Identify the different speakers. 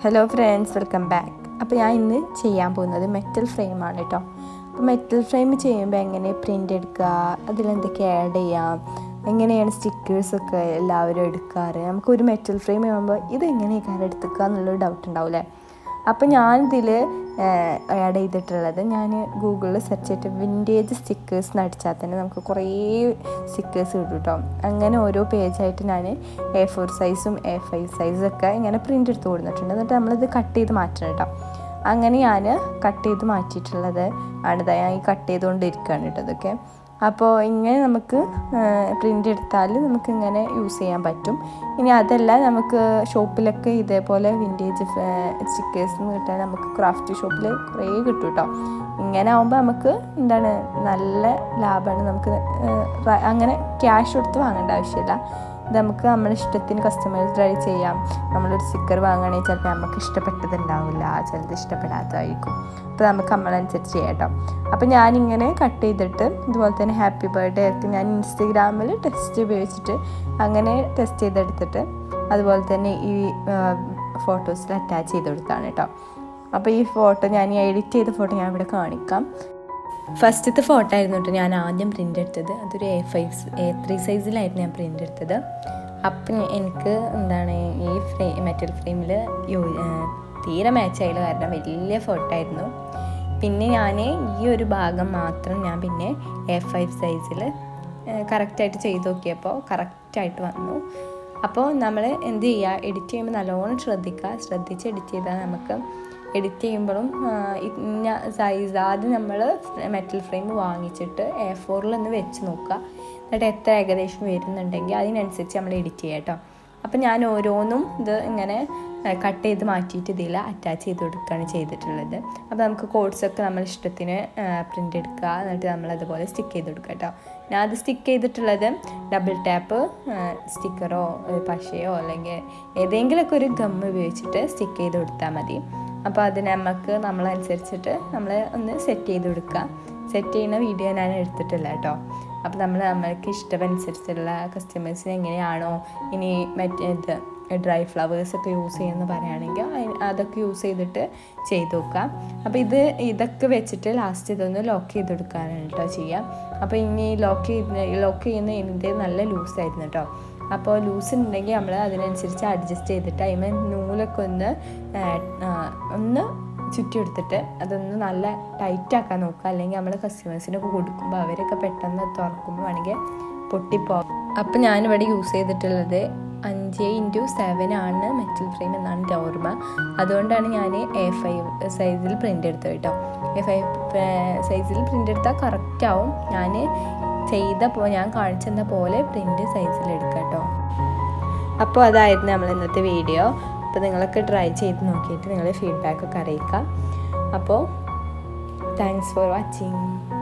Speaker 1: hello friends welcome back അപ്പോൾ ഞാൻ ഇന്ന് ചെയ്യാൻ പോകുന്നത് മെറ്റൽ ഫ്രെയിമാണ് കേട്ടോ അപ്പോൾ മെറ്റൽ ഫ്രെയിം ചെയ്യുമ്പോൾ എങ്ങനെ പ്രിൻ്റ് എടുക്കുക അതിലെന്തൊക്കെ ആഡ് ചെയ്യാം എങ്ങനെയാണ് സ്റ്റിക്കേഴ്സൊക്കെ എല്ലാവരും എടുക്കാറ് നമുക്കൊരു മെറ്റൽ ഫ്രെയിം ചെയ്യുമ്പോൾ ഇതെങ്ങനെയൊക്കെ എടുത്തുക്കുക എന്നുള്ളൊരു ഡൗട്ട് ഉണ്ടാവില്ലേ അപ്പോൾ ഞാനിതിൽ ആഡ് ചെയ്തിട്ടുള്ളത് ഞാൻ ഗൂഗിളിൽ സെർച്ച് ചെയ്തിട്ട് വിൻറ്റേജ് സ്റ്റിക്കേഴ്സ് എന്ന് അടിച്ചാൽ തന്നെ നമുക്ക് കുറേ സ്റ്റിക്കേഴ്സ് കിട്ടും കേട്ടോ അങ്ങനെ ഓരോ പേജായിട്ട് ഞാൻ എ ഫോർ സൈസും എ ഫൈവ് സൈസൊക്കെ ഇങ്ങനെ പ്രിൻ്റ് എടുത്ത് കൊടുത്തിട്ടുണ്ട് എന്നിട്ട് നമ്മളിത് കട്ട് ചെയ്ത് മാറ്റണം കേട്ടോ അങ്ങനെ ഞാൻ കട്ട് ചെയ്ത് മാറ്റിയിട്ടുള്ളത് ആണിതാ ഞാൻ ഈ കട്ട് ചെയ്തുകൊണ്ടിരിക്കുകയാണ് കേട്ടോ ഇതൊക്കെ അപ്പോൾ ഇങ്ങനെ നമുക്ക് പ്രിൻ്റ് എടുത്താൽ നമുക്ക് ഇങ്ങനെ യൂസ് ചെയ്യാൻ പറ്റും ഇനി അതല്ല നമുക്ക് ഷോപ്പിലൊക്കെ ഇതേപോലെ വിൻറ്റേജ് സ്റ്റിക്കേഴ്സ് എന്ന് കിട്ടാൻ നമുക്ക് ക്രാഫ്റ്റ് ഷോപ്പിൽ കുറേ കിട്ടും കേട്ടോ ഇങ്ങനെ ആകുമ്പോൾ നമുക്ക് എന്താണ് നല്ല ലാഭമാണ് നമുക്ക് അങ്ങനെ ക്യാഷ് കൊടുത്ത് വാങ്ങേണ്ട ആവശ്യമില്ല ഇത് നമുക്ക് നമ്മുടെ ഇഷ്ടത്തിന് കസ്റ്റമൈസ് ട്രൈ ചെയ്യാം നമ്മളൊരു സ്റ്റിക്കർ വാങ്ങുകയാണെങ്കിൽ ചിലപ്പോൾ നമുക്ക് ഇഷ്ടപ്പെട്ടതുണ്ടാവില്ല ചിലത് ഇഷ്ടപ്പെടാത്തതായിരിക്കും അപ്പോൾ നമുക്ക് നമ്മളനുസരിച്ച് ചെയ്യാം കേട്ടോ അപ്പോൾ ഞാനിങ്ങനെ കട്ട് ചെയ്തിട്ട് ഇതുപോലെ തന്നെ ഹാപ്പി ബർത്ത്ഡേ ഒക്കെ ഞാൻ ഇൻസ്റ്റഗ്രാമിൽ ടെസ്റ്റ് ഉപയോഗിച്ചിട്ട് അങ്ങനെ ടെസ്റ്റ് ചെയ്തെടുത്തിട്ട് അതുപോലെ തന്നെ ഈ ഫോട്ടോസിൽ അറ്റാച്ച് ചെയ്ത് കൊടുത്താണ് കേട്ടോ അപ്പോൾ ഈ ഫോട്ടോ ഞാൻ ഈ എഡിറ്റ് ചെയ്ത ഫോട്ടോ ഞാൻ ഇവിടെ കാണിക്കാം ഫസ്റ്റത്തെ ഫോട്ടോ ആയിരുന്നു കേട്ടോ ഞാൻ ആദ്യം പ്രിൻ്റ് എടുത്തത് അതൊരു എ ഫൈവ് എ ത്രീ സൈസിലായിരുന്നു ഞാൻ പ്രിൻ്റ് എടുത്തത് അപ്പം എനിക്ക് എന്താണ് ഈ ഫ്രേ മെറ്റൽ ഫ്രെയിമിൽ തീരെ മാച്ചായില്ല കാരണം വലിയ ഫോട്ടോ ആയിരുന്നു പിന്നെ ഞാൻ ഈ ഒരു ഭാഗം മാത്രം ഞാൻ പിന്നെ എ ഫൈവ് സൈസിൽ കറക്റ്റായിട്ട് ചെയ്ത് നോക്കിയപ്പോൾ കറക്റ്റായിട്ട് വന്നു അപ്പോൾ നമ്മൾ എന്ത് ചെയ്യുക എഡിറ്റ് ചെയ്യുമ്പോൾ നല്ലോണം ശ്രദ്ധിക്കുക ശ്രദ്ധിച്ച് എഡിറ്റ് ചെയ്താൽ നമുക്ക് എഡിറ്റ് ചെയ്യുമ്പോഴും ഇന്ന സൈസ് ആദ്യം നമ്മൾ മെറ്റൽ ഫ്രെയിം വാങ്ങിച്ചിട്ട് എ ഫോറിൽ ഒന്ന് വെച്ച് നോക്കുക എന്നിട്ട് എത്ര ഏകദേശം വരുന്നുണ്ടെങ്കിൽ അതിനനുസരിച്ച് നമ്മൾ എഡിറ്റ് ചെയ്യുക കേട്ടോ അപ്പം ഞാൻ ഓരോന്നും ഇത് ഇങ്ങനെ കട്ട് ചെയ്ത് മാറ്റിയിട്ട് ഇതിൽ അറ്റാച്ച് ചെയ്ത് കൊടുക്കുകയാണ് ചെയ്തിട്ടുള്ളത് അപ്പോൾ നമുക്ക് കോഡ്സൊക്കെ നമ്മൾ ഇഷ്ടത്തിന് പ്രിൻ്റ് എടുക്കുക എന്നിട്ട് നമ്മൾ അതുപോലെ സ്റ്റിക്ക് ചെയ്ത് കൊടുക്കുക കേട്ടോ ഞാൻ അത് സ്റ്റിക്ക് ചെയ്തിട്ടുള്ളത് ഡബിൾ ടാപ്പ് സ്റ്റിക്കറോ പശയോ അല്ലെങ്കിൽ ഏതെങ്കിലുമൊക്കെ ഒരു ഗം ഉപയോഗിച്ചിട്ട് സ്റ്റിക്ക് ചെയ്ത് കൊടുത്താൽ മതി അപ്പോൾ അതിന് നമുക്ക് നമ്മളനുസരിച്ചിട്ട് നമ്മൾ ഒന്ന് സെറ്റ് ചെയ്ത് കൊടുക്കുക സെറ്റ് ചെയ്യുന്ന വീഡിയോ ഞാൻ എടുത്തിട്ടില്ല കേട്ടോ അപ്പോൾ നമ്മൾ നമ്മൾക്ക് ഇഷ്ടമനുസരിച്ചുള്ള കസ്റ്റമേഴ്സിന് എങ്ങനെയാണോ ഇനി മറ്റേ ഇത് ഡ്രൈ ഫ്ലവേഴ്സൊക്കെ യൂസ് ചെയ്യുമെന്ന് പറയുകയാണെങ്കിൽ അതൊക്കെ യൂസ് ചെയ്തിട്ട് ചെയ്ത് നോക്കാം അപ്പോൾ ഇത് ഇതൊക്കെ വെച്ചിട്ട് ലാസ്റ്റ് ഇതൊന്ന് ലോക്ക് ചെയ്ത് കൊടുക്കാനാണ് കേട്ടോ ചെയ്യാം അപ്പോൾ ഇനി ലോക്ക് ചെയ്ത് ലോക്ക് ചെയ്യുന്ന ഇതിൻ്റെ നല്ല ലൂസായിരുന്നു കേട്ടോ അപ്പോൾ ലൂസ് ഉണ്ടെങ്കിൽ നമ്മൾ അതിനനുസരിച്ച് അഡ്ജസ്റ്റ് ചെയ്തിട്ട് അതിന് നൂലൊക്കെ ഒന്ന് ഒന്ന് ചുറ്റി എടുത്തിട്ട് അതൊന്ന് നല്ല ടൈറ്റ് ആക്കാൻ നോക്കുക അല്ലെങ്കിൽ നമ്മൾ കസ്റ്റമേഴ്സിനൊക്കെ കൊടുക്കുമ്പോൾ അവരൊക്കെ പെട്ടെന്ന് തുറക്കുമ്പോൾ വേണമെങ്കിൽ പൊട്ടിപ്പോകും അപ്പോൾ ഞാനിവിടെ യൂസ് ചെയ്തിട്ടുള്ളത് അഞ്ച് ഇൻറ്റു സെവൻ ആണ് മെറ്റൽ ഫ്രെയിം എന്നാണ് എൻ്റെ ഓർമ്മ അതുകൊണ്ടാണ് ഞാൻ എ ഫൈവ് സൈസിൽ പ്രിൻ്റ് എടുത്തത് കേട്ടോ എ ഫൈവ് സൈസിൽ പ്രിൻ്റ് എടുത്താൽ കറക്റ്റ് ആവും ഞാൻ ചെയ്ത പോ ഞാൻ കാണിച്ചെന്ന പോലെ പ്രിൻ്റ് സൈസിൽ എടുക്കാം കേട്ടോ അപ്പോൾ അതായിരുന്നു നമ്മൾ ഇന്നത്തെ വീഡിയോ അപ്പോൾ നിങ്ങളൊക്കെ ട്രൈ ചെയ്ത് നോക്കിയിട്ട് നിങ്ങളുടെ ഫീഡ്ബാക്കൊക്കെ അറിയിക്കാം അപ്പോൾ താങ്ക്സ് ഫോർ വാച്ചിങ്